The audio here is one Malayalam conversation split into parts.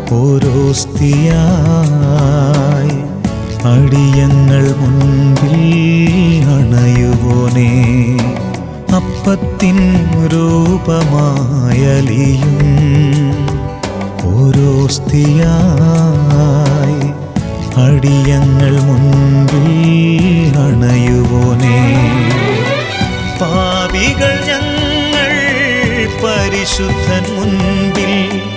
ഓരോസ്തിയായി അടിയങ്ങൾ മുൻപിൽ അണയുവോനേ അപ്പത്തിൻ രൂപമായലിയും ഓരോസ്തിയായി അടിയങ്ങൾ മുൻപിൽ അണയുവോനേ പാപികൾ ഞങ്ങൾ പരിശുദ്ധൻ മുൻപിൽ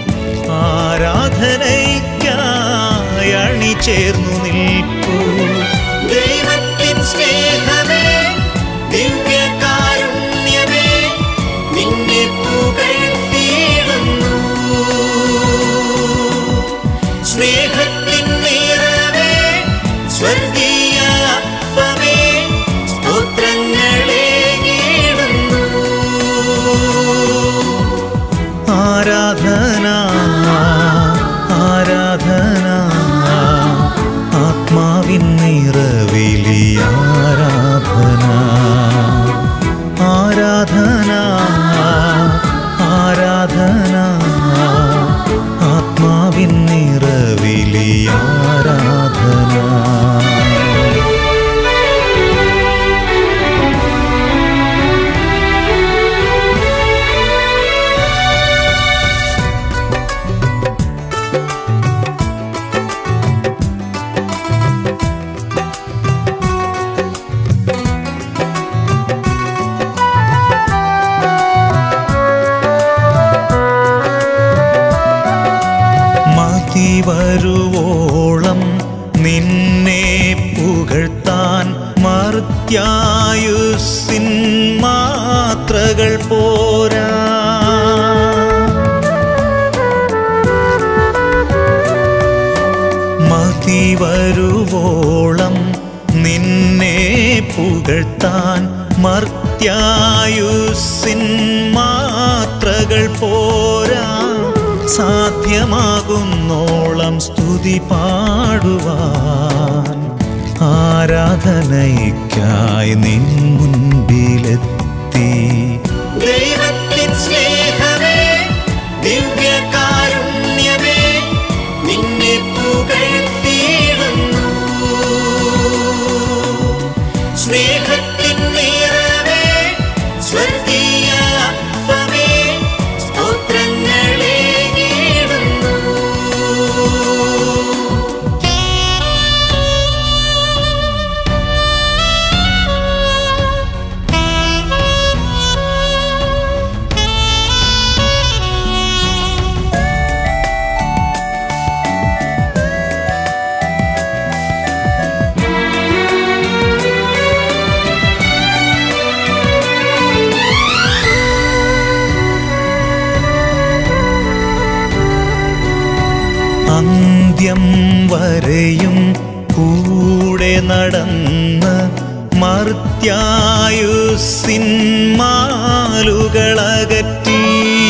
ആരാധനയ്ക്കായി അണിചേർന്നു നിൽപ്പൂ ദൈവത്തിൻ സ്നേഹമേ ദിവ്യകാരുണ്യമേ നിന്നെ പുകഴ്ത്തിയിടുന്നു സ്നേഹത്തിൻ നിറവേ സ്വർഗീയ അപ്പമേ സ്തോത്രങ്ങളേകിടുന്നു ആരാധന ആരാധന ആത്മാവിൻ നിറവിലി ആരാധന ആരാധന ആരാധന ആത്മാവിൻ നിറവിലി ആരാധന മതി വരുവോളം നിന്നെ പുകഴ്ത്താൻ മർത്യായുസിൻ മാത്രകൾ പോരാ മതി വരുവോളം നിന്നെ പുകഴ്ത്താൻ മർത്യായുസിൻ മാത്രകൾ പോരാ സാധ്യമാകുന്നോളം സ്തുതി പാടുവാൻ ആരാധനയ്ക്കായി നിൻ മുൻപിലെത്തി ദൈവത്തിൻ സ്നേഹമേ ദിവ്യകാരുണ്യമേ നിന്നെ പുകഴ്ത്തിയിടുന്നു സ്നേഹത്തിൻ നിറവേ സ്വർഗീയ അപ്പമേ സ്തോത്രങ്ങളേകിടുന്നു അന്ത്യം വരെയും കൂടെ നടന്ന് മർത്യായുസിൻ മാലുകളകറ്റി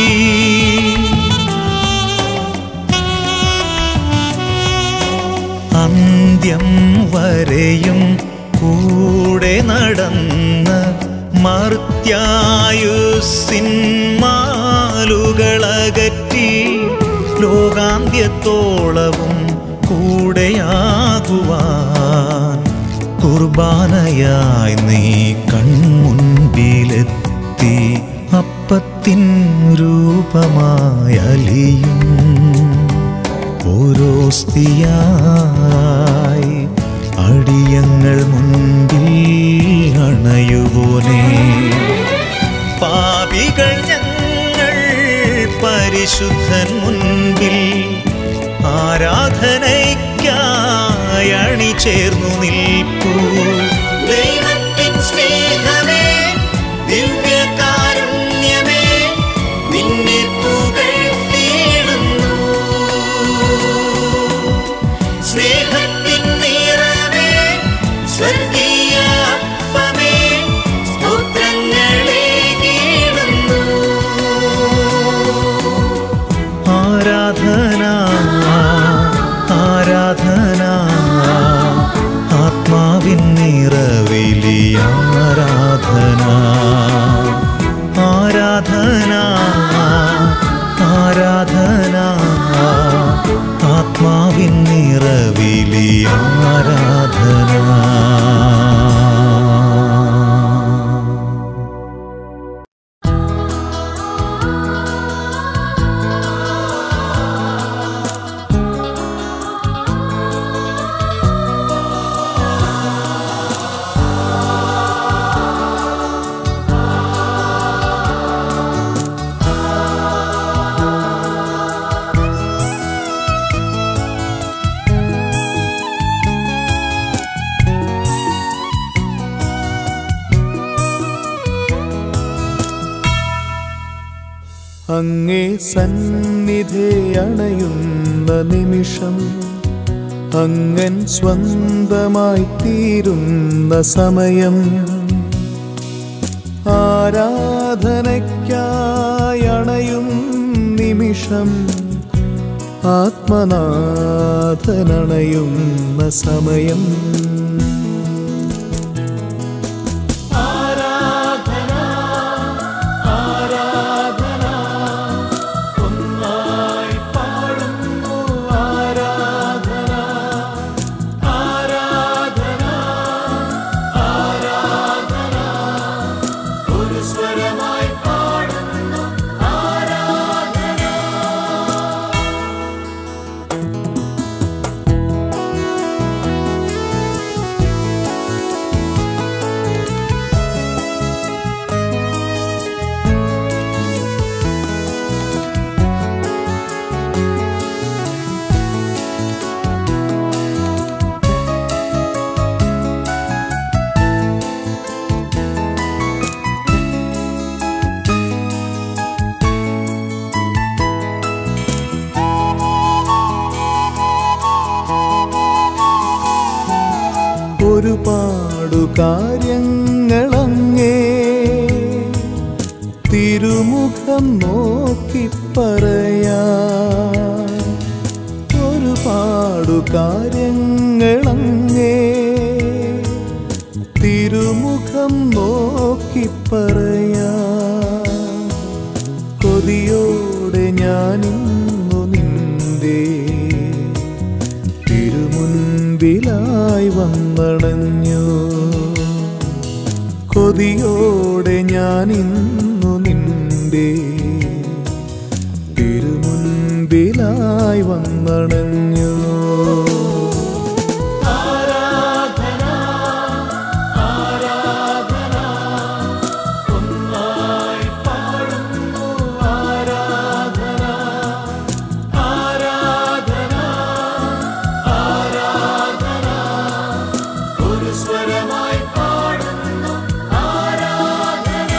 അന്ത്യം വരെയും കൂടെ നടന്ന് മർത്യായുസിൻ മാലുകളകറ്റി ലോകാന്ത്യത്തോളവും കൂടെയാകുവാൻ കുർബാനയായി നീ കൺമുൻപിലെത്തി അപ്പത്തിൻ രൂപമായി അലിയും ഓരോസ്തിയായി അടിയങ്ങൾ മുൻപിൽ അണയുവോനേ പാപികൾ ഞങ്ങൾ പരിശുദ്ധൻ മുൻപിൽ ആരാധനയ്ക്കായി അണിചേർന്നു നിൽപ്പൂ ദൈവത്തിൻ സ്നേഹമേ ദിവ്യകാരുണ്യമേ നിന്നെ പുകഴ്ത്തിയിടുന്നു സ്നേഹത്തിൻ നിറവേ സ്വർഗീയ അപ്പമേ സ്തോത്രങ്ങളേകിടുന്നു ആരാധന ആരാധന ആത്മാവിൻ അങ്ങേ സന്നിധി അണയുന്ന നിമിഷം അങ്ങൻ സ്വന്തമായി തീരുന്ന സമയം ആരാധനയ്ക്കായി അണയും നിമിഷം ആത്മനാഥനണയുന്ന സമയം ആരാധന ആരാധന ഒന്നായി പാടുന്നു ആരാധന ആരാധന ആരാധന ഒരു സ്വരമായി പാടുന്നു ആരാധന ഒരുപാടു കാര്യങ്ങളങ്ങേ തിരുമുഖം നോക്കി പറയാ ഒരുപാടു കാര്യങ്ങളങ്ങേ തിരുമുഖം നോക്കി പറയാ കൊതിയോടെ ഞാനിന്നു നിന്റെ തിരുമുൻപിലായി വന്നണഞ്ഞു കൊതിയോടെ ഞാനിന്നു നിന്റെ തിരുമുൻപിലായി വന്നണഞ്ഞു ആരാധന ആരാധന ഒന്നായി പാടുന്നു ആരാധന ആരാധന ആരാധന ഒരു സ്വരമായി പാടുന്നു ആരാധന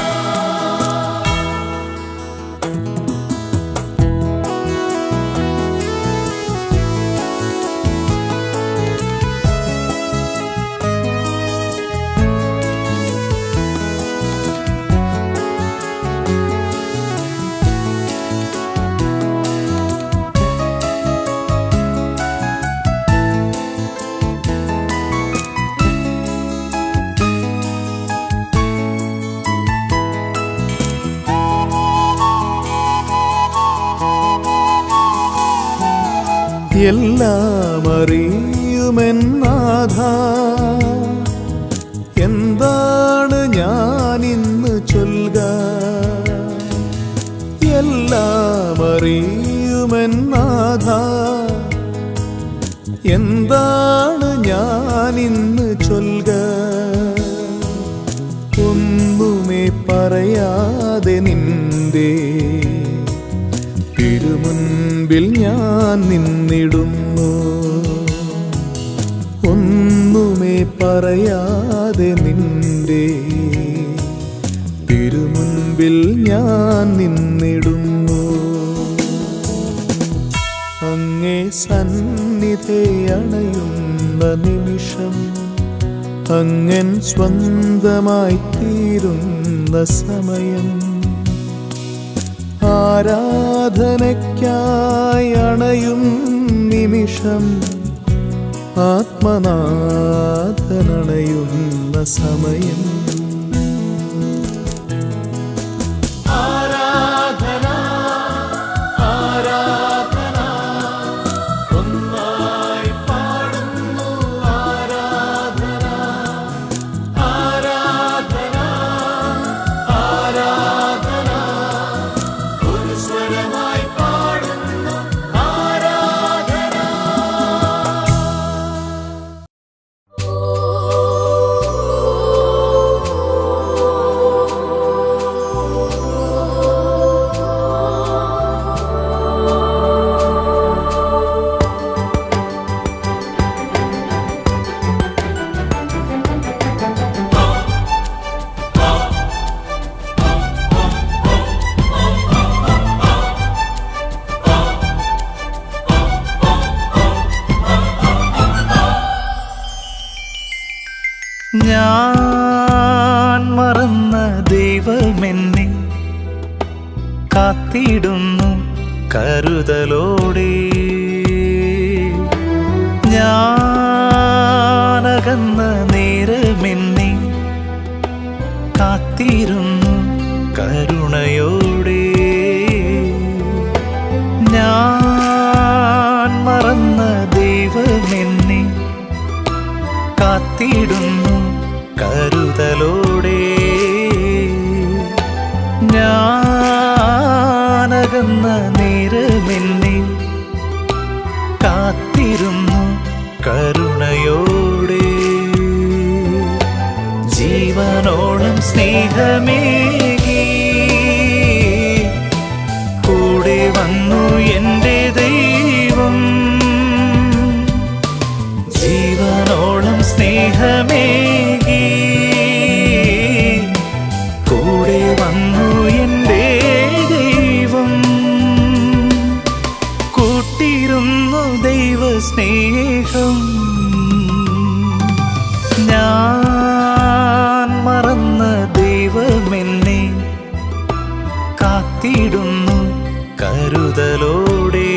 എല്ലാം അറിയുമെന്നാഥ എന്താണ് ഞാൻ ഇന്ന് ചൊൽക എല്ലാം അറിയുമെന്നാഥ എന്താണ് ഞാൻ ഇന്ന് ചൊൽക ഒന്നുമേ പറയാതെ നിന്റെ തിരുമുൻപിൽ ഞാൻ നിന്നിടുന്നു ഒന്നുമേ പറയാതെ നിന്റെ തിരുമുൻപിൽ ഞാൻ നിന്നിടുന്നു അങ്ങേ സന്നിധി അണയുന്ന നിമിഷം അങ്ങൻ സ്വന്തമായി തീരുന്ന സമയം ആരാധനയ്ക്കായി അണയും നിമിഷം ആത്മനാഥനണയുന്ന സമയം ആരാധന ആരാധന ഒന്നായി പാടുന്നു ആരാധന ആരാധന ആരാധന ഒരു സ്വരമായി പാടുന്നു ആരാധന ഓ ഞാൻ മറന്ന ദൈവമെന്നെ കാത്തിടുന്നു കരുതലോടെ ഞാനകന്ന നേരമെന്നെ കാത്തിരുന്നു കരുണയോടെ ഞാൻ മറന്ന ദൈവമെന്നെ കാത്തിടുന്നു കരുതലോടെ ഞാനകന്ന നേരമെന്നെ കാത്തിരുന്നു കരുണയോടെ ജീവനോളം സ്നേഹമേകി കൂടെ വന്നു എൻ്റെ ദൈവം ജീവനോളം സ്നേഹമേകി കൂടെ വന്നു എൻ്റെ ദൈവം കൂട്ടിരുന്നു ദൈവസ്നേഹം ഞാൻ മറന്ന ദൈവമെന്നെ കാത്തിടുന്നു കരുതലോടെ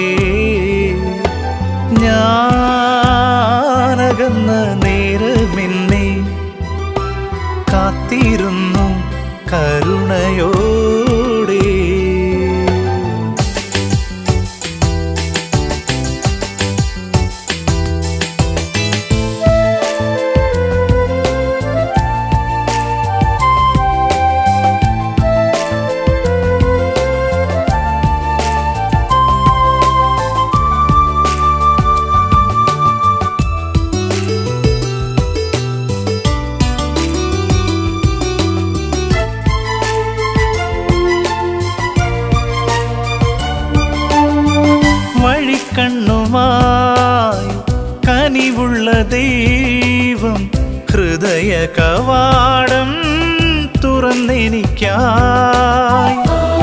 ഞാനകന്ന നേരമെന്നെ കാത്തിരുന്നു കരുണയോടെ വഴിക്കണ്ണുമായി കനിവുള്ള ദൈവം ഹൃദയ കവാടം തുറന്നെനിക്കായി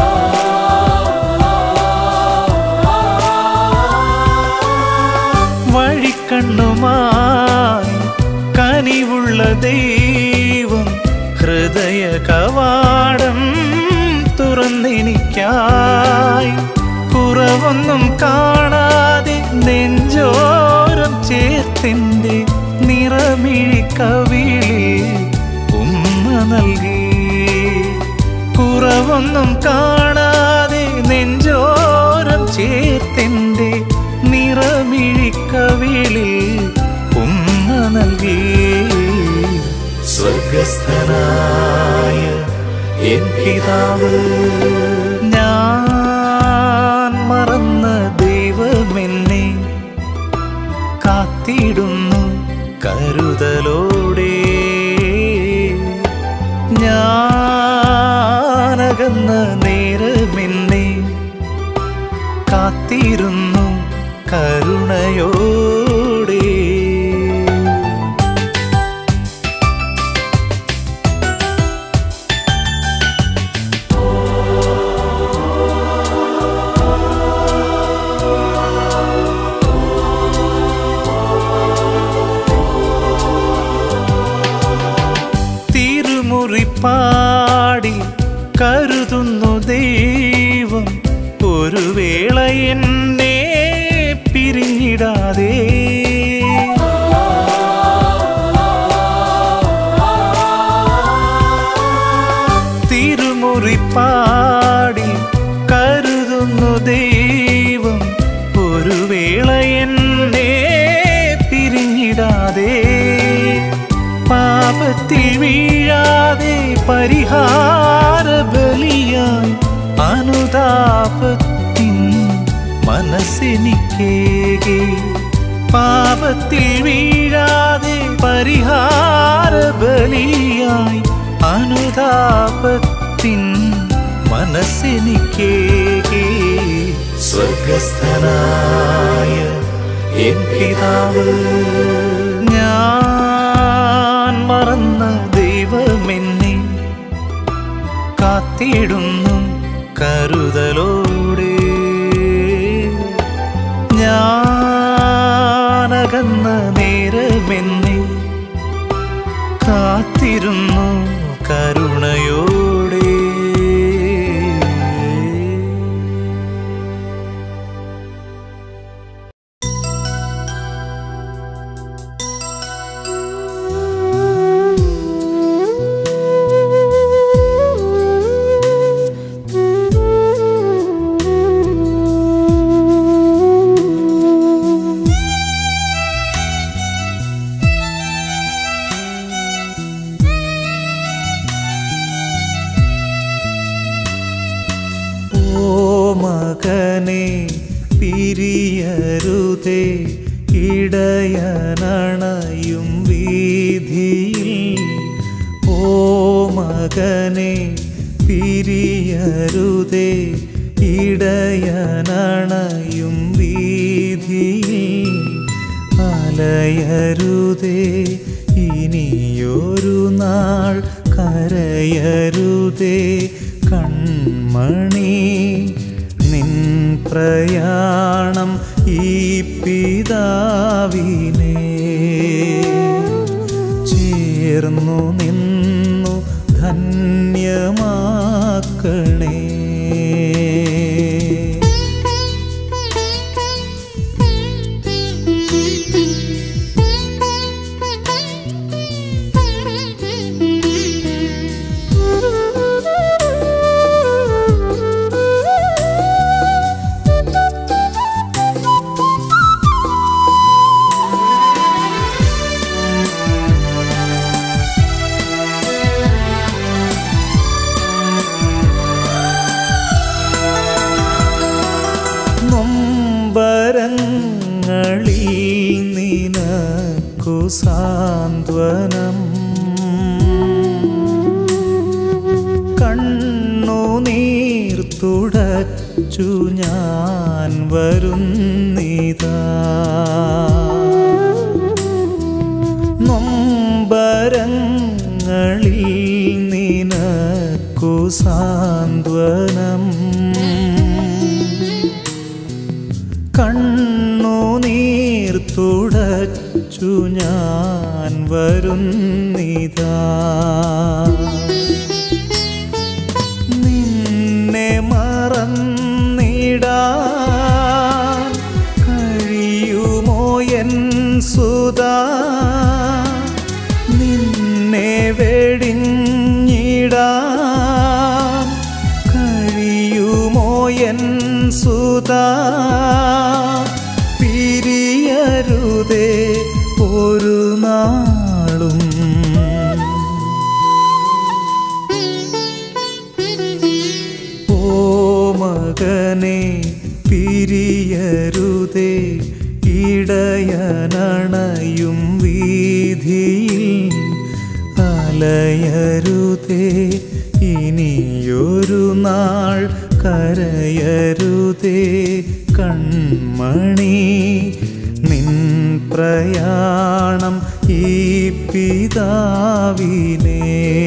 വഴിക്കണ്ണുമായി കനിവുള്ള ദൈവം ഹൃദയ കവാടം തുറന്നെനിക്കായി കുറവൊന്നും കാണാതെ നെഞ്ചോരം ചേർത്തിൻ്റെ നിറമിഴി കവിളിൽ ഉമ്മ നൽകി കുറവൊന്നും കാണാതെ നെഞ്ചോരം ചേർത്തിൻ്റെ നിറമിഴി കവിളിൽ ഉമ്മ നൽകി സ്വർഗസ്ഥനായ എൻ പിതാവ് ഞാൻ മറന്ന ദൈവമെന്നെ കാത്തിടുന്നു കരുതലോടെ ഞാനകന്ന നേരമെന്നെ കാത്തിരുന്നു കരുണയോടെ തിരുമുറിപ്പാടി കരുതുന്നു ദൈവം ഒരു വേള എന്നെ പിരിഞ്ഞിടാതെ തിരുമുറിപ്പാടി കരുതുന്നു ദൈവം ഒരു വേള എന്നെ പിരിഞ്ഞിടാതെ പാപത്തിൽ വീഴാതെ പരിഹാര ബലിയായി അനുതാപത്തിൻ മനസ്സെനിക്കേകെ പാപത്തിൽ വീഴാതെ പരിഹാര ബലിയായി അനുതാപത്തിൻ മനസ്സെനിക്കേകെ സ്വർഗസ്ഥനായ എൻ പിതാവ് ഞാൻ മറന്ന ദൈവമെന്നെ കാത്തിടുന്നു കരുതലോടെ ഞാനകന്ന നേരമെന്നെ കാത്തിരുന്നു കരുണയോടെ ഓ മകനെ പിരിയരുതേ ഇടയനണയും വീതിയിൽ ഓ മകനെ പിരിയരുതേ ഇടയനണയും വീതിയിൽ അലയരുതേ ഇനിയൊരു നാൾ കരയരുതേ കൺമണി നിൻ പ്രയാണം ഈ പിതാവിനെ ചേർന്നു നിന്നു ധന്യമാക്കണേ നൊമ്പരങ്ങളിൽ നിനക്കു സാന്ത്വനം കണ്ണുനീർ തുടച്ചു ഞാൻ വരുന്നിതാ നൊമ്പരങ്ങളിൽ നിനക്കു സാന്ത്വനം കണ്ണുനീർ തുടച്ചു ഞാൻ വരുന്നിതാ നിന്നെ മറന്നിടാൻ കഴിയുമോ എൻ സുതാ നിന്നെ വെടിഞ്ഞിടാൻ കഴിയുമോ എൻ സുതാ പിരിയരുതേ ഒരു നാളും ഓ മകനെ പിരിയരുതേ ഇടയനണയും വീതിയിൽ അലയരുതേ ഇനിയൊരു നാൾ കരയരുതേ കൺമണി നിൻ പ്രയാണം ഈ പിതാവിനെ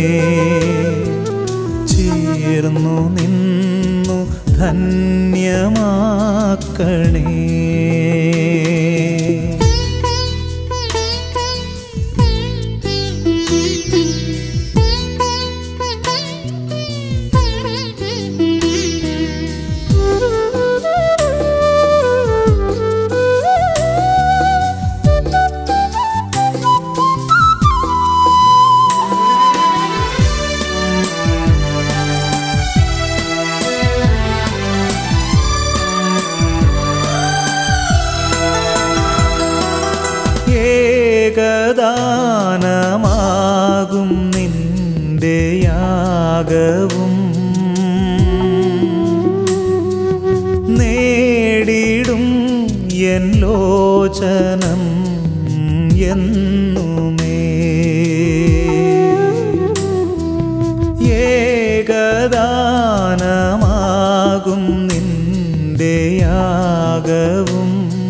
ചേർന്നു നിന്നു ധന്യമാക്കണേ ഏകദാനമാകും നിന്റെ യാഗവും നേടിടും എൻ ലോചനം എന്നുമേ ഏകദാനമാകും നിന്റെ യാഗവും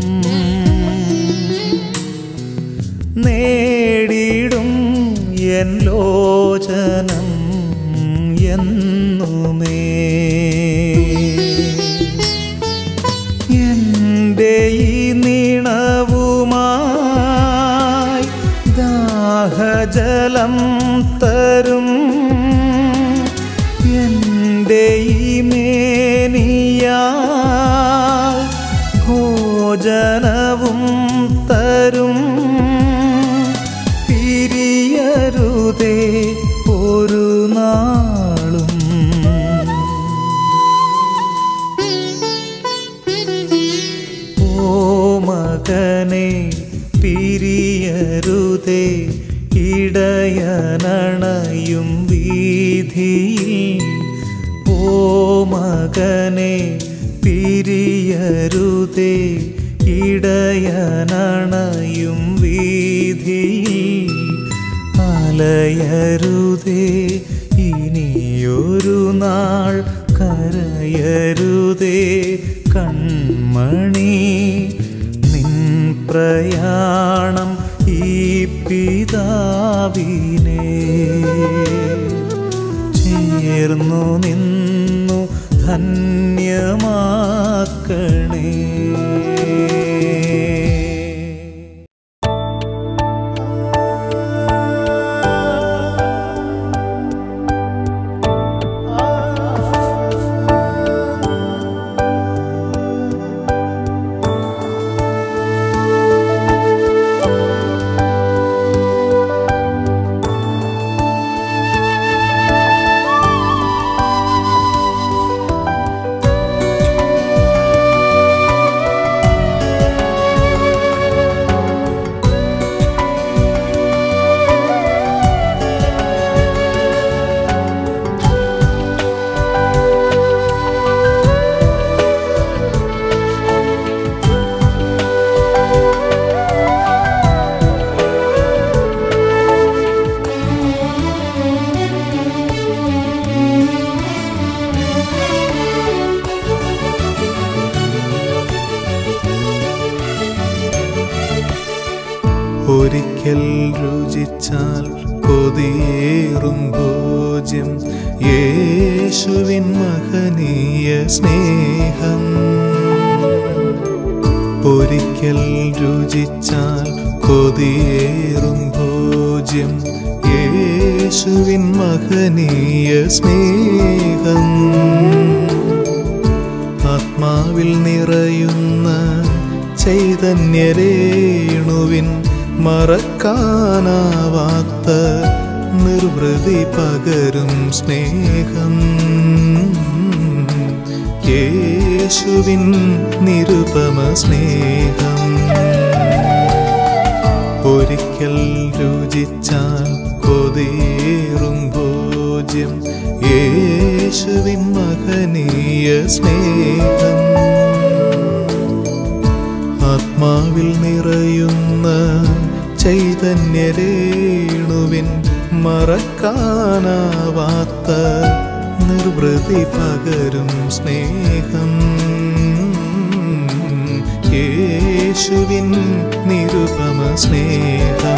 നേടിടും എൻ ലോചനം എന്നുമേ എൻ്റെ ഈ നീണവുമായി ദാഹജലം കനവും തരും പിരിയരുതേ ഒരു നാളും ഓ മകനെ പിരിയരുതേ ഇടയനണയും വീതിയിൽ ഓ മകനെ പിരിയരുതേ ഇടയനണയും വീതിയിൽ അലയരുതേ ഇനിയൊരു നാൾ കരയരുതേ കൺമണി നിൻ പ്രയാണം ഈ പിതാവിനെ ചേർന്നു നിന്നു ധന്യമാക്കണേ ഒരിക്കൽ രുചിച്ചാൽ കൊതിയേറും ഭോജ്യം യേശുവിൻ മഹനീയ സ്നേഹം ഒരിക്കൽ രുചിച്ചാൽ കൊതിയേറും ഭോജ്യം യേശുവിൻ മഹനീയ സ്നേഹം ആത്മാവിൽ നിറയുന്ന ചൈതന്യരേണുവിൻ മറക്കാനാവാത്ത നിർവൃതി പകരും സ്നേഹം യേശുവിൻ നിരുപമ സ്നേഹം ഒരിക്കൽ രുചിച്ചാൽ കൊതിയേറും ഭോജ്യം യേശുവിൻ മഹനീയ സ്നേഹം ആത്മാവിൽ നിറയുന്ന ചൈതന്യരേണുവിൻ മറക്കാനാവാത്ത നിർവൃതി പകരും സ്നേഹം യേശുവിൻ നിരുപമ സ്നേഹം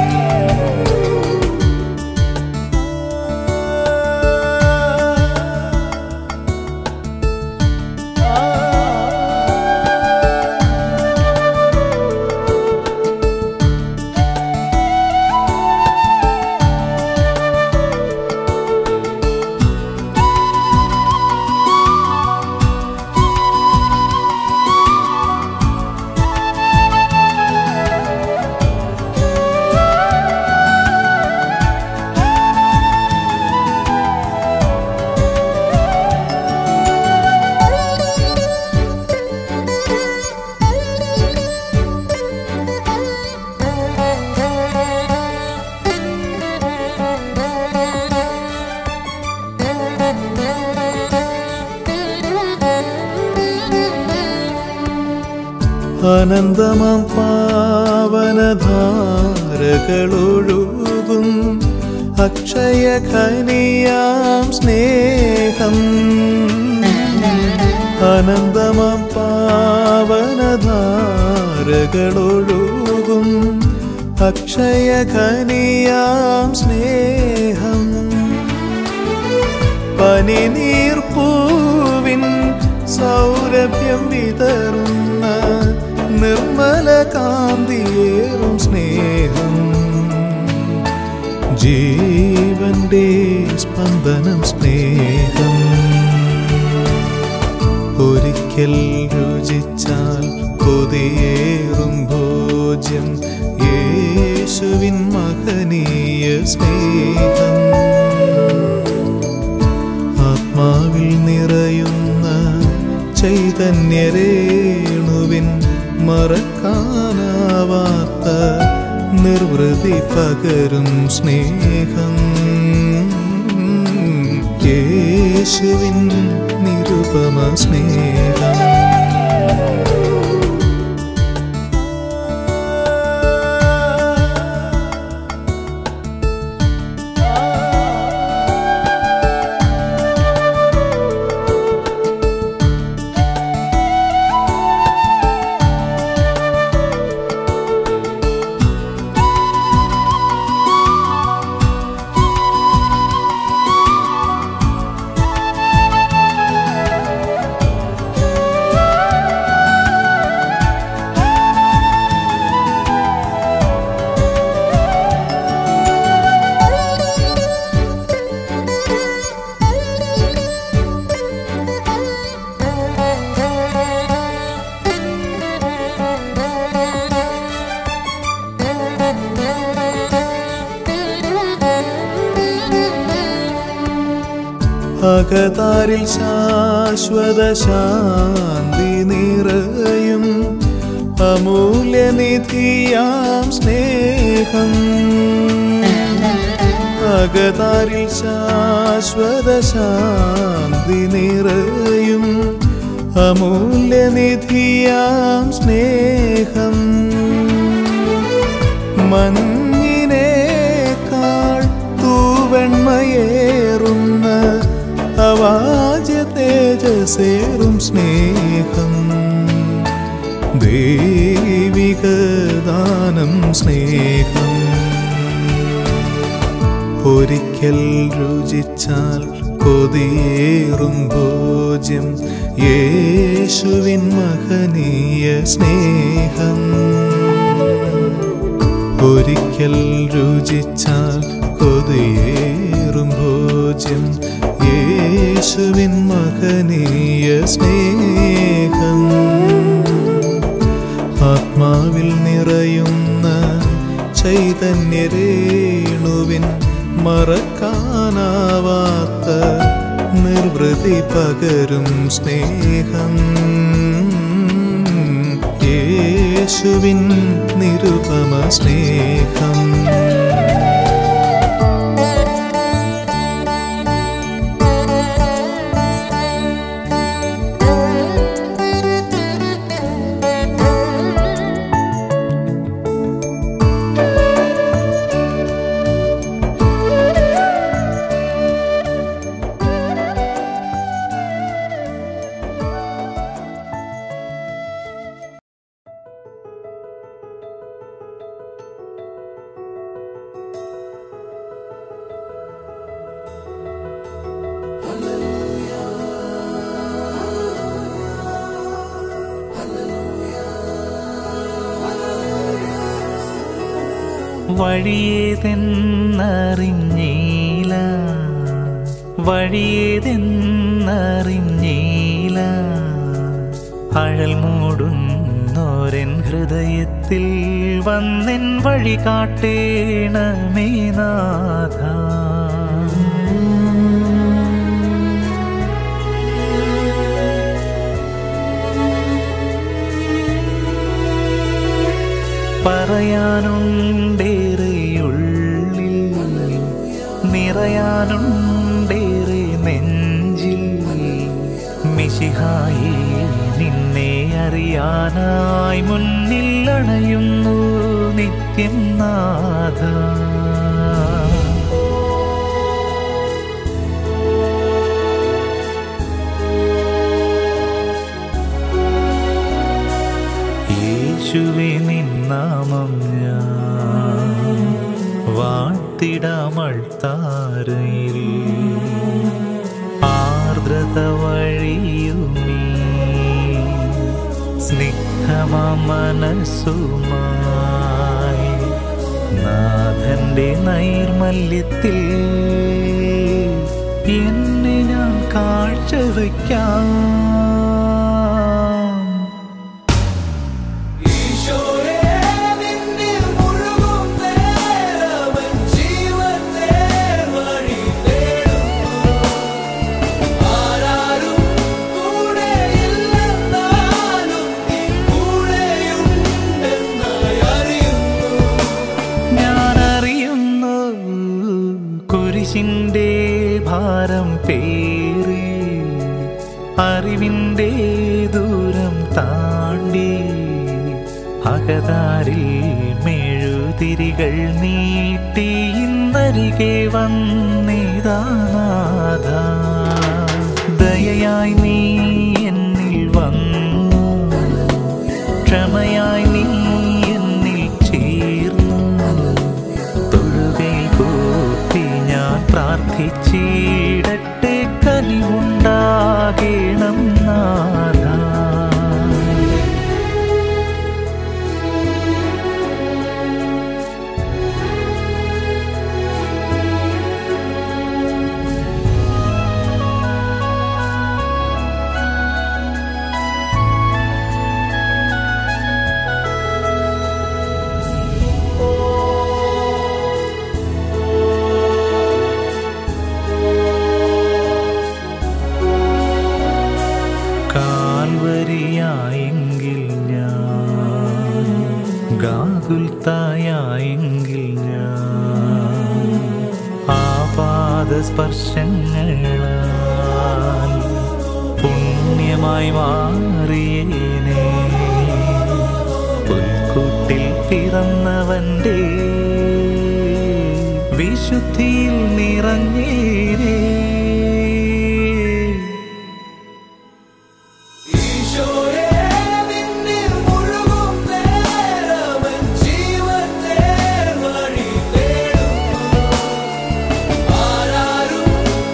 അനന്തമാം പാവനധാരകളൊഴുകും അക്ഷയ ഖനിയാം സ്നേഹം അനന്തമാം പാവനധാരകളൊഴുകും അക്ഷയ ഖനിയാം സ്നേഹം പനിനീർപ്പൂവിൻ സൗരഭ്യം വിതറുന്ന നിർമ്മല കാന്തിയേറും സ്നേഹം ജീവന്റെ സ്പന്ദനം സ്നേഹം ഒരിക്കൽ രുചിച്ചാൽ കൊതിയേറും ഭോജ്യം യേശുവിൻ മഹനീയ സ്നേഹം ആത്മാവിൽ നിറയുന്ന ചൈതന്യരേണുവിൻ മറക്കാനാവാത്ത നിർവൃതി പകരും സ്നേഹം യേശുവിൻ നിരുപമ സ്നേഹം അകതാരിൽ ശാശ്വത ശാന്തി നിറയും അമൂല്യനിധിയാം സ്നേഹം അകതാരിൽ ശാശ്വത ശാന്തി നിറയും അമൂല്യനിധിയാം സ്നേഹം മഞ്ഞിനേക്കാൾ തൂവെണ്മയേറുന്ന അവാജ്യ തേജസേറും സ്നേഹം ദൈവിക ദാനം സ്നേഹം ഒരിക്കൽ രുചിച്ചാൽ കൊതിയേറും ഭോജ്യം യേശുവിൻ മഹനീയ സ്നേഹം ഒരിക്കൽ രുചിച്ചാൽ കൊതിയേറും ഭോജ്യം യേശുവിൻ മഹനീയ സ്നേഹം ആത്മാവിൽ നിറയുന്ന ചൈതന്യരേണുവിൻ മറക്കാനാവാത്ത നിർവൃതി പകരും സ്നേഹം യേശുവിൻ നിരുപമ സ്നേഹം വഴിയേതെന്നറിഞ്ഞീല വഴിയേതെന്നറിഞ്ഞീല അഴൽ മൂടുന്നോരൻ ഹൃദയത്തിൽ വന്നെൻ വഴി കാട്ടേണമേ നാഥ പറയാനുണ്ടേറെയുള്ളിൽ നിറയാനുണ്ടേറെ നെഞ്ചിൽ മിശിഹായി നിന്നെ അറിയാനായി മുന്നിൽ അണയുന്നു നിത്യം നാഥ യേശുവെ നിന്നാമം ഞാൻ വാഴ്ത്തിടാമൾത്താരയിൽ ആർദ്രത വഴിയുമീ സ്നിഗ്ധമാ മനസ്സുമായി നാഥന്റെ നൈർമല്യത്തിൽ എന്നെ ഞാൻ കാഴ്ചവെക്കാം അകതാരിൽ മെഴുതിരികൾ നീട്ടി ഇന്നരികെ വന്നിതാനാഥ ദയയായി നീ എന്നിൽ വന്നു ക്ഷമയായി നീ എന്നിൽ ചേർന്നു തൊഴുകൈ കൂപ്പി ഞാൻ പ്രാർത്ഥിച്ചിടട്ടെ കനിവുണ്ടാകേണം നാഥ കാൽവരിയായെങ്കിൽ ഞാൻ ഗാകുൽത്തായെങ്കിൽ ഞാൻ ആപാദസ്പർശങ്ങളാൽ പുണ്യമായി മാറിയേനെ പുൽക്കൂട്ടിൽ പിറന്നവന്റെ വിശുദ്ധിയിൽ നിറഞ്ഞേരേ ഈശോയെ നിന്നിൽ മുഴുകും നേരമൻ ജീവൻ നേർവഴി തേടുന്നു. ആരാരും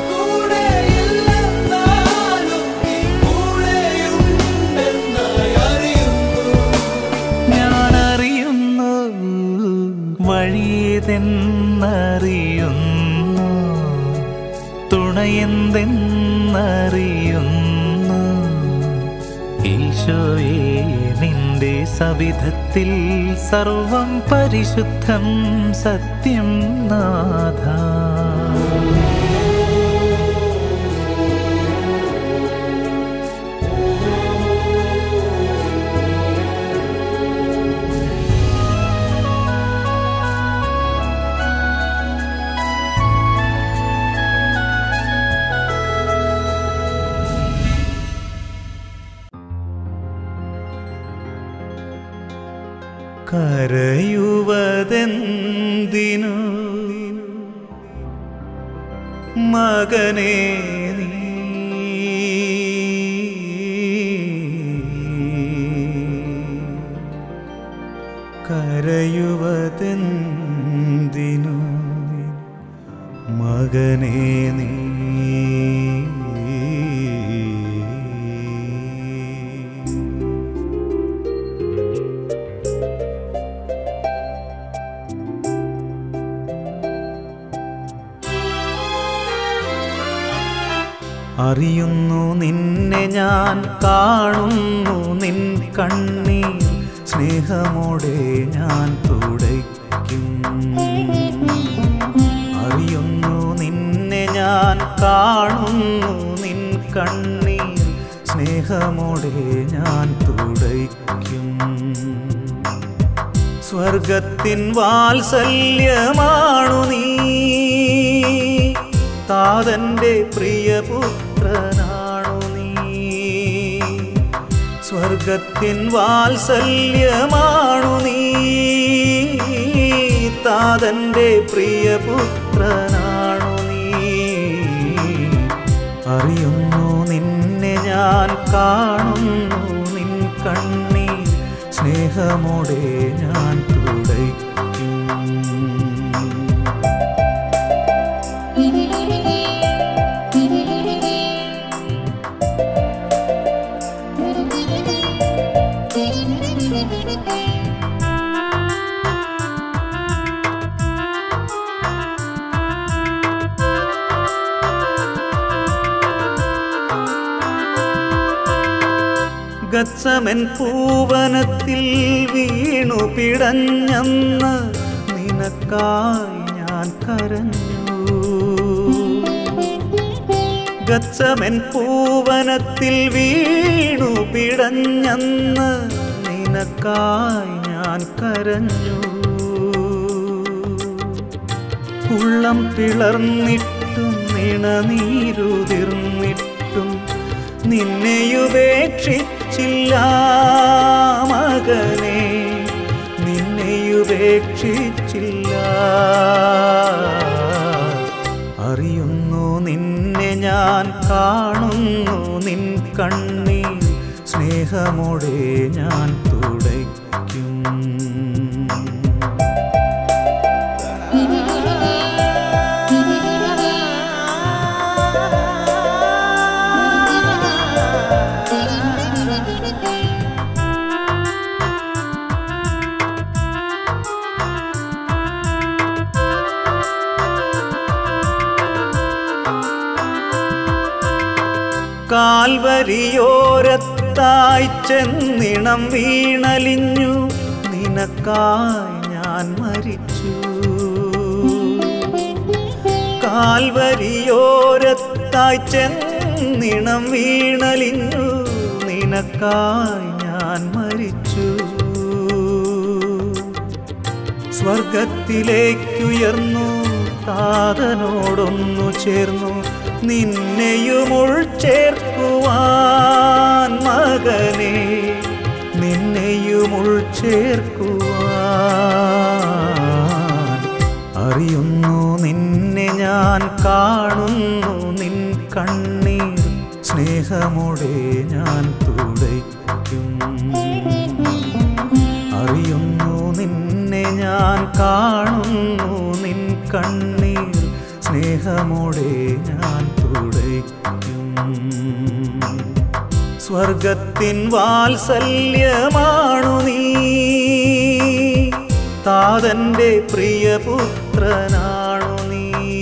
കൂടെയില്ലെന്നാലും നീ കൂടെയുണ്ടെന്നായി അറിയുന്നു. ഞാൻ അറിയുന്നു വഴിയതെന്നറിയുന്നു തുണയെന്തെന്നറിയുന്നു ഈശോയെ നിന്റെ സവിധത്തിൽ സർവം പരിശുദ്ധം സത്യം നാഥ കരയുവതെന്തിനു മകനേ നീ കരയുവതെന്തിനു മകനേ നീ അറിയുന്നു നിന്നെ ഞാൻ കാണുന്നു നിൻ കണ്ണീർ സ്നേഹമോടെ ഞാൻ തുടയ്ക്കും അറിയുന്നു നിന്നെ ഞാൻ കാണുന്നു നിൻ കണ്ണീർ സ്നേഹമോടെ ഞാൻ തുടയ്ക്കും സ്വർഗത്തിൻ വാത്സല്യമാണു നീ താതന്റെ പ്രിയപുത്രനാണു നീ സ്വർഗത്തിൻ വാത്സല്യമാണു നീ താതന്റെ പ്രിയപുത്രനാണു നീ അറിയുന്നു നിന്നെ ഞാൻ കാണുന്നു നിൻ കണ്ണീർ സ്നേഹമോടെ ഞാൻ തുടയ്ക്കും ഗത്സമൻ പൂവനത്തിൽ വീണു പിടഞ്ഞെന്ന് നിനക്കായി ഞാൻ കരഞ്ഞു ഗത്സമൻ പൂവനത്തിൽ വീണു പിടഞ്ഞെന്ന് നിനക്കായി ഞാൻ കരഞ്ഞു ഉള്ളം പിളർന്നിട്ടും നിണനീരുതിർന്നിട്ടും നിന്നെയുപേക്ഷിച്ചില്ല മകനേ ഉപേക്ഷിച്ചില്ല അറിയുന്നു നിന്നെ ഞാൻ കാണുന്നു നിൻ കണ്ണീർ സ്നേഹമോടെ ഞാൻ തുടയ്ക്കും കാൽവരിയോരത്തായി ചെന്നിണം വീണലിഞ്ഞു നിനക്കായി ഞാൻ മരിച്ചു കാൽവരിയോരത്തായി ചെന്നിണം വീണലിഞ്ഞു നിനക്കായി ഞാൻ മരിച്ചു സ്വർഗത്തിലേക്കുയർന്നു താതനോടൊന്നു ചേർന്നു നിന്നെയും ഉൾച്ചേർക്കുവാൻ മകനെ നിന്നെയും ഉൾച്ചേർക്കുവാൻ അറിയുന്നു നിന്നെ ഞാൻ കാണുന്നു നിൻ കണ്ണീർ സ്നേഹമോടെ ഞാൻ തുടയ്ക്കും അറിയുന്നു നിന്നെ ഞാൻ കാണുന്നു നിൻ കണ്ണീർ സ്നേഹമോടെ ഞാൻ തുടയ്ക്കും സ്വർഗത്തിൻ വാത്സല്യമാണു നീ താതന്റെ പ്രിയപുത്രനാണു നീ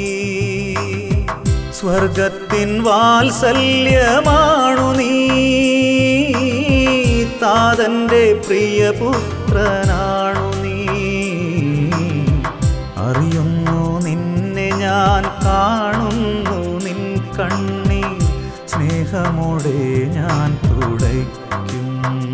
സ്വർഗത്തിൻ വാത്സല്യമാണു നീ താതന്റെ പ്രിയപുത്രനാണു നീ അറിയുന്നു നിന്നെ ഞാൻ കാണുന്നു നിൻ കണ്ണീർ സ്നേഹമോടെ ഞാൻ തുടയ്ക്കും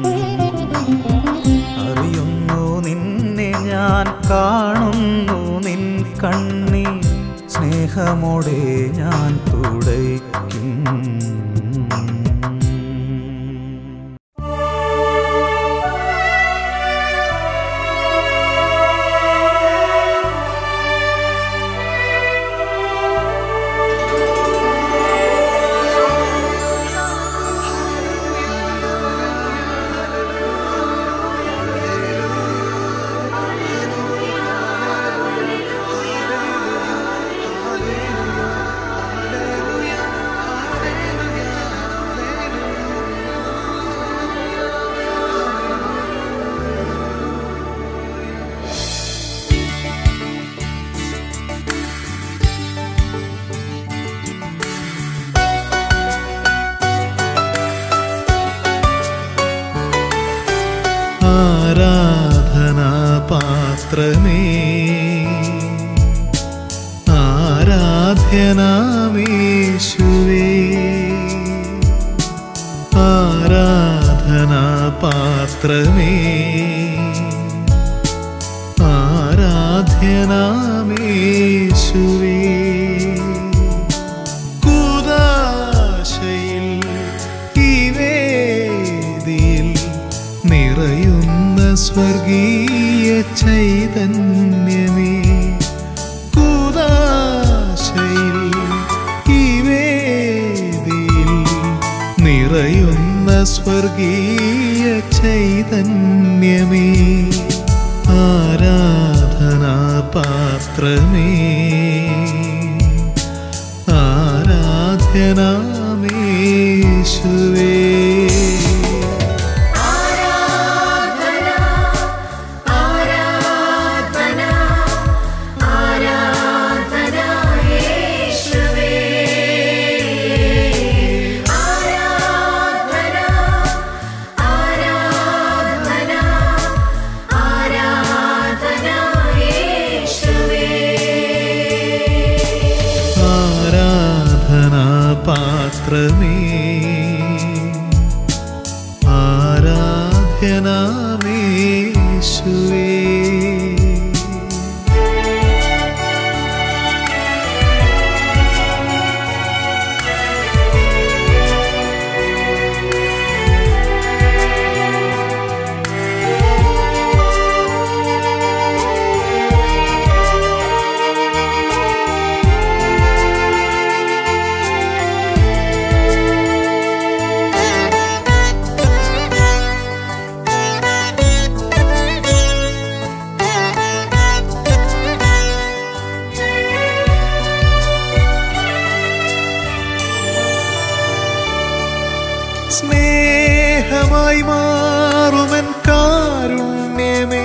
അറിയുന്നു നിന്നെ ഞാൻ കാണുന്നു നിൻ കണ്ണീർ സ്നേഹമോടെ ഞാൻ തുടയ്ക്കും ആരാധനാപാത്രമേ ആരാധ്യനാമേശുവേ ആരാധനാപാത്രമേ ആരാധ്യനാമേശുവേ കൂദാശയിൽ ഈ വേദിയിൽ നിറയുന്ന സ്വർഗീയ ചൈതന്യമേ കൂദാശയിൽ ഈ വേദിയിൽ നിറയുന്ന സ്വർഗീയ ചൈതന്യമേ ആരാധനാപാത്രമേ ആരാധ്യനാമേശുവേ ആരാധനാപാത്രമേ ആരാധ്യനാമേശുവേ യേശുവേ സ്നേഹമായി മാറുമൻ കാരുണ്യമേ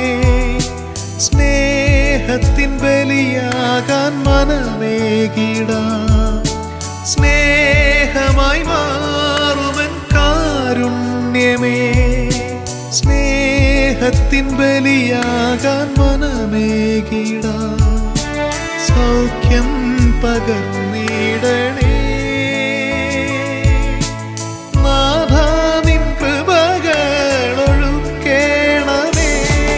സ്നേഹത്തിൻ ബലിയാകാൻ മനമേകിടാം സ്നേഹമായി മാറുമൻ കാരുണ്യമേ സ്നേഹത്തിൻ ബലിയാകാൻ മനമേകിടാം സൗഖ്യം പകർന്നിടണേ നാഥാനിൻ കൃപകളൊഴുക്കേണമേ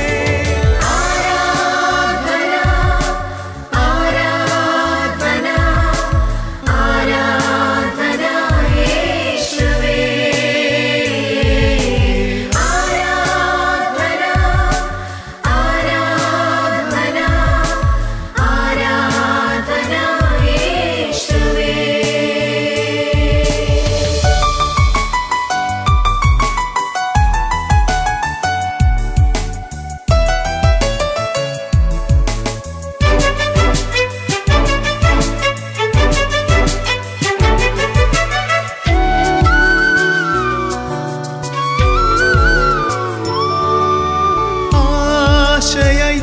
ആശയായി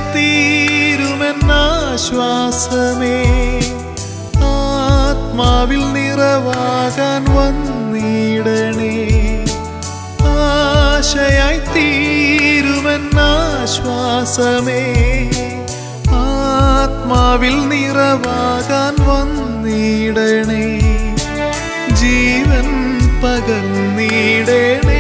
തീരുമെന്നാശ്വാസമേ ആത്മാവിൽ നിറവാകാൻ വന്നിടണേ ആശയായി തീരുമെന്നാശ്വാസമേ ആത്മാവിൽ നിറവാകാൻ വന്നിടണേ ജീവൻ പകർന്നിടണേ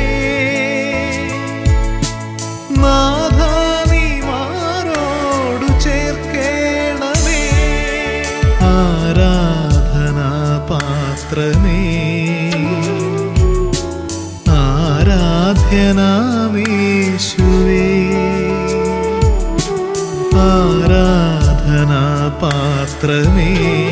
നാഥാനി മാറോടു ചേർക്കേണമേ ആരാധനാ പാത്രമേ ആരാധ്യനാമേശുവേ ആരാധനാ പാത്രമേ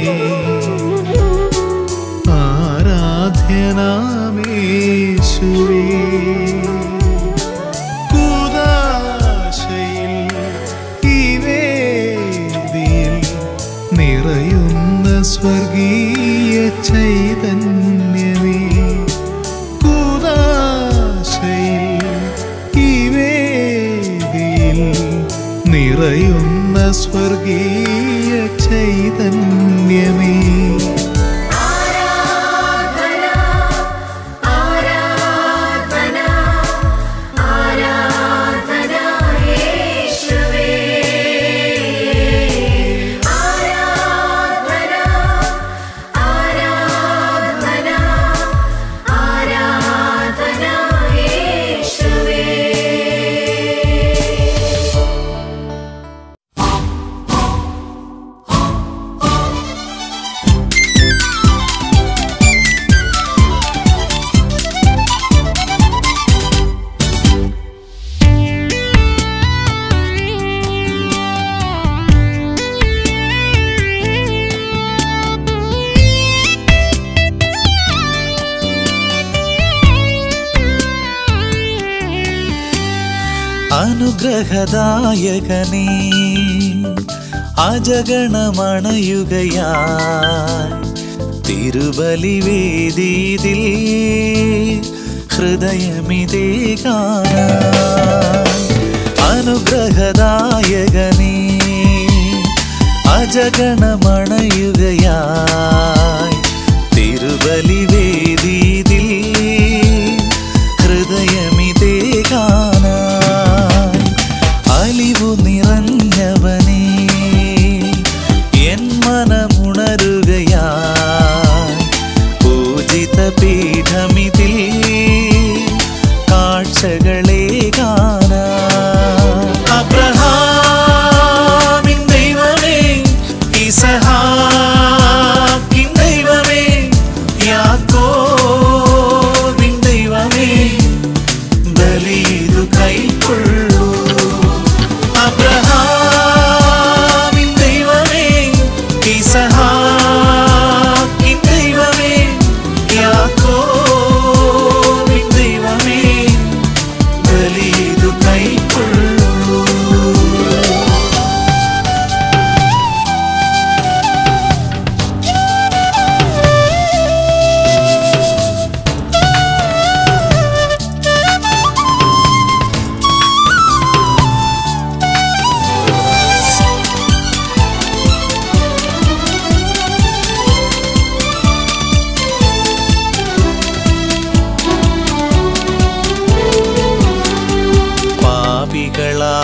ആരാധ്യനാമേശുവേ കൂദാശയിൽ ഈ വേദിയിൽ നിറയുന്ന സ്വർഗീയ ചൈതന്യമേ കൂദാശയിൽ ഈ വേദിയിൽ നിറയുന്ന സ്വർഗീയ ചൈതന്യമേ അനുഗ്രഹദായകനേ അജഗണമണയുകയായി തിരുബലിവേദീതിൽ ഹൃദയമിതേ അനുഗ്രഹദായകനേ അജഗണമണയുകയായി തിരുബലിവേദീതിൽ ഹൃദയമിതേ അലിവു നിറഞ്ഞവനേ എൻ മനമുണരുകയായി പൂജിത പീഠമിതിൽ കാഴ്ചകളെ കാണാ അബ്രഹാമിൻ ദൈവമേ ഇസഹാക്കിൻ ദൈവമേ യാക്കോബിൻ ദൈവമേ ബലിയിതു കൈക്കൊള്ളൂ അബ്രഹാം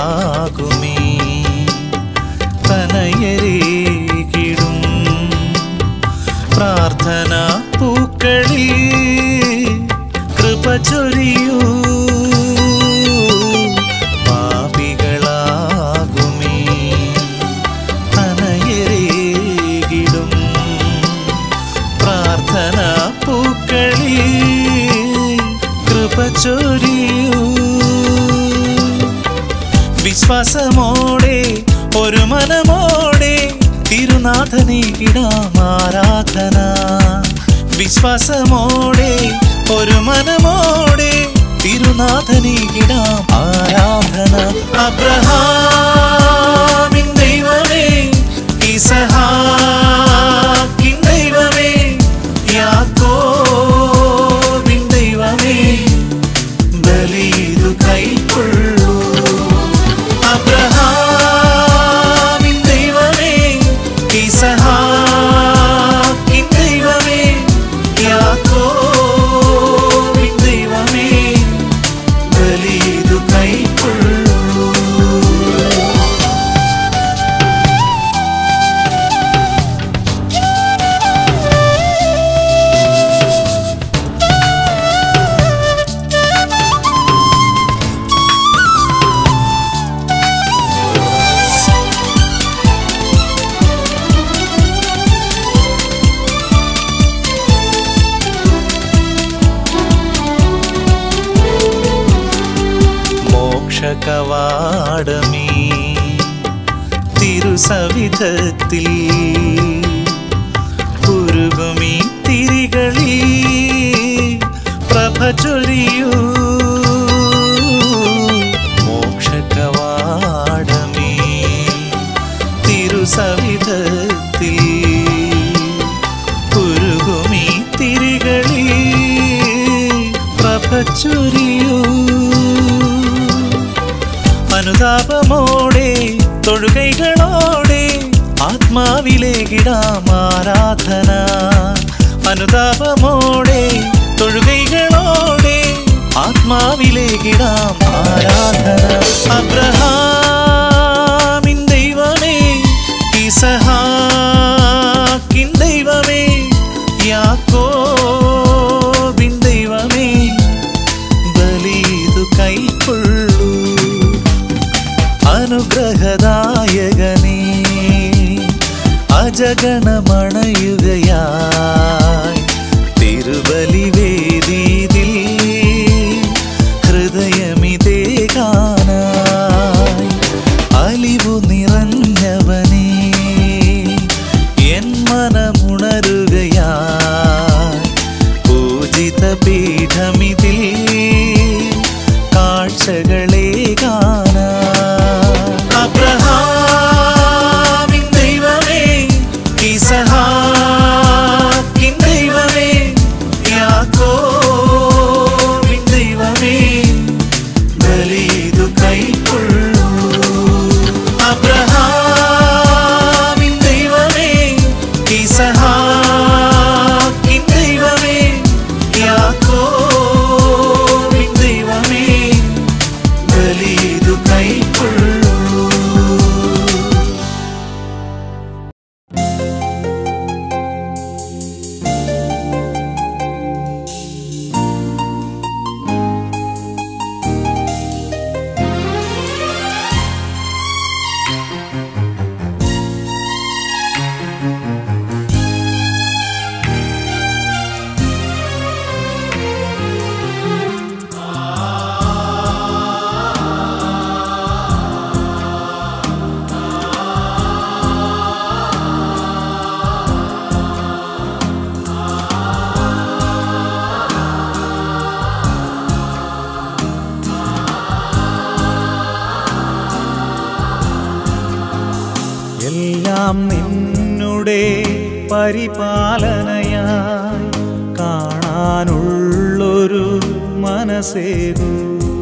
ഭാവികളാകുമേ തനയരേകിടും പ്രാർത്ഥന പൂക്കളിൽ കൃപ ചൊരിയൂ പാപികളാകുമേ തനയരേകിടും പ്രാർത്ഥന പൂക്കളിൽ കൃപ ചൊരിയൂ വിശ്വാസമോടെ ഒരു മനമോടെ തിരുനാഥനെ ഇടാം ആരാധന വിശ്വാസമോടെ ഒരു മനമോടെ തിരുനാഥനെ ഇടാം ആരാധന അബ്രഹാമിൻ ദൈവമേ ഇസഹാക്കിൻ ദൈവമേ യാക്കോബിൻ ദൈവമേ ബലിതു കൈക്കൊള്ളൂ അബ്രഹാമിൻ ദൈവമേ ഇസഹാക്കിൻ ദൈവമേ യാക്കോബിൻ ദൈവമേ ബലിതു കൈക്കൊള്ളൂ മോക്ഷകവാടമേ തിരുസവിധത്തിൽ ഉരുകുമീ തിരികളിൽ പ്രഭ ചൊരിയൂ മോക്ഷകവാടമേ തിരുസവിധത്തിൽ ഉരുകുമീ തിരികളിൽ പ്രഭ ചൊരിയൂ അനുതാപമോടെ തൊഴുകൈകളോടെ ആത്മാവിലേക്കിടാം ആരാധന അനുതാപമോടെ തൊഴുകൈകളോടെ ആത്മാവിലേക്കിടാം ആരാധന അബ്രഹാമിൻ ദൈവമേ ഇസഹാക്കിൻ ദൈവമേ യാക്കോബിൻ ദൈവമേ ബലിതു കൈക്കൊള്ളൂ അനുഗ്രഹദായകനേ അജഗണമണയുകയായി തിരുബലിവേദീതിൽ ഹൃദയമിതേ കാണായി അലിവു നിറഞ്ഞവനേ എൻ മനമുണരുകയായി പൂജിത പീഠമിതിൽ കാഴ്ചകളെ കാണാ അബ്രഹാമിൻ ദൈവമേ ഇസഹാക്കിൻ ദൈവമേ യാക്കോബിൻ ദൈവമേ ബലിതു കൈക്കൊള്ളൂ അബ്രഹാമിൻ ദൈവമേ ഇസഹാക്കിൻ ദൈവമേ യാക്കോബിൻ ദൈവമേ ബലിതു കൈക്കൊള്ളൂ എല്ലാം നിന്നുടെ പരിപാലനയായി കാണാനുള്ളൊരു മനസ്സേകൂ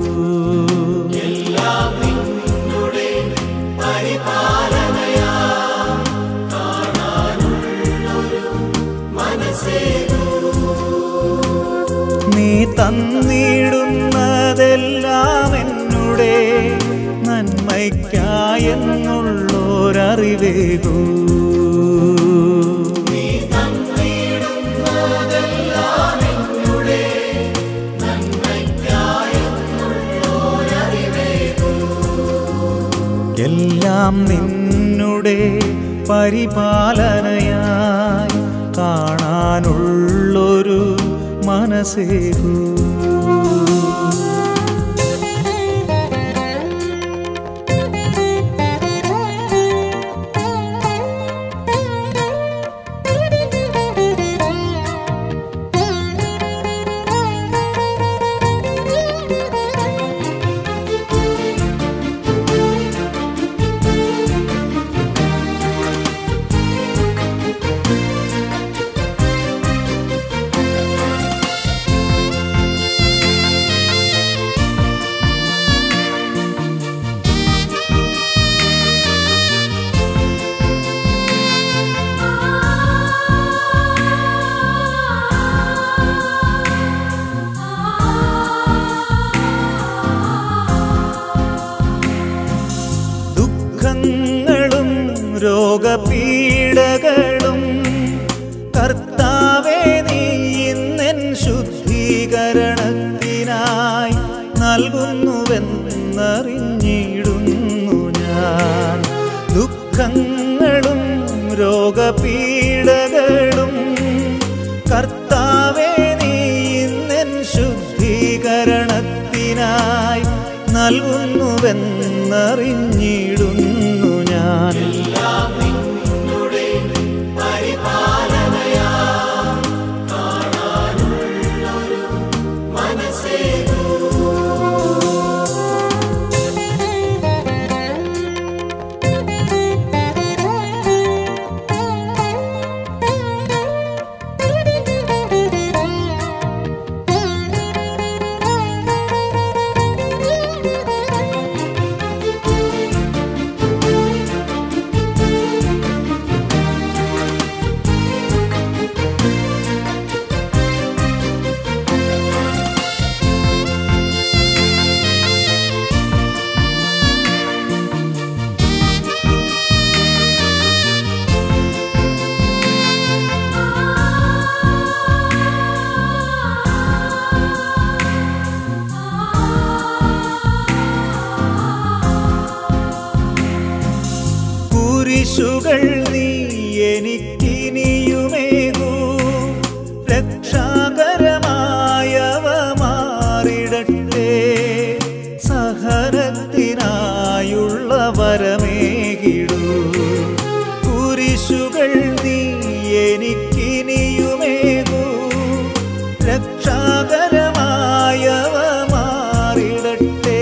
നീ തന്നിടുന്നതെല്ലാം എന്നുടെ നന്മയ്ക്കായി നന്മയ്ക്കായെന്നുള്ളോരറിവേകൂ എല്ലാം നിന്നുടെ പരിപാലനയായി കാണാനുള്ളൊരു മനസ്സേകൂ ദുഃഖങ്ങളും രോഗപീഡകളും കർത്താവേ നീ ഇന്നെൻ ശുദ്ധീകരണത്തിനായി നൽകുന്നുവെന്നറിഞ്ഞിടുന്നു ഞാൻ ദുഃഖങ്ങളും രോഗപീഡകളും കർത്താവേ നീ ഇന്നെൻ ശുദ്ധീകരണത്തിനായി നൽകുന്നുവെന്നറിഞ്ഞിടുന്നു ഞാൻ കുരിശുകൾ നീ എനിക്കിനിയുമേകൂ രക്ഷാകരമായവ മാറിടട്ടെ സഹനത്തിനായുള്ള വരമേകിടൂ കുരിശുകൾ നീ എനിക്കിനിയുമേകൂ രക്ഷാകരമായവ മാറിടട്ടെ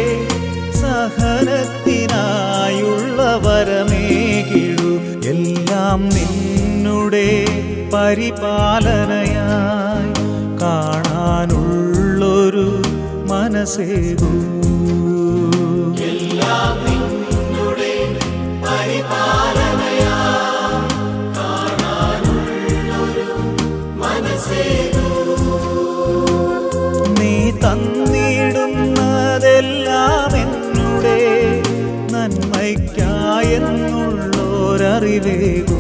സഹനത്തിനായുള്ള വരമേകിടു എല്ലാം നിന്നുടെ പരിപാലനയായി കാണാനുള്ളൊരു മനസ്സേകൂ നീ തന്നിടുന്നതെല്ലാം എന്നുടെ നന്മയ്ക്കായെന്നുള്ളോരറിവേകൂ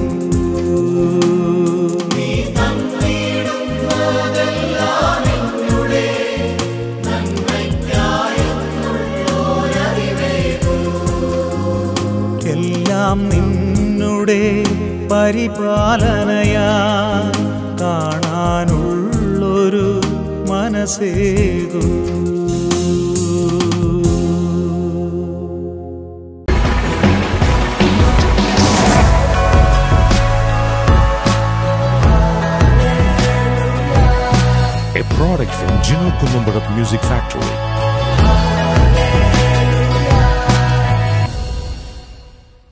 എല്ലാം നിന്നുടെ പരിപാലനയാ കാണാനുള്ളൊരു മനസ്സേകൂ a product from Gino Columbarat Music Factory.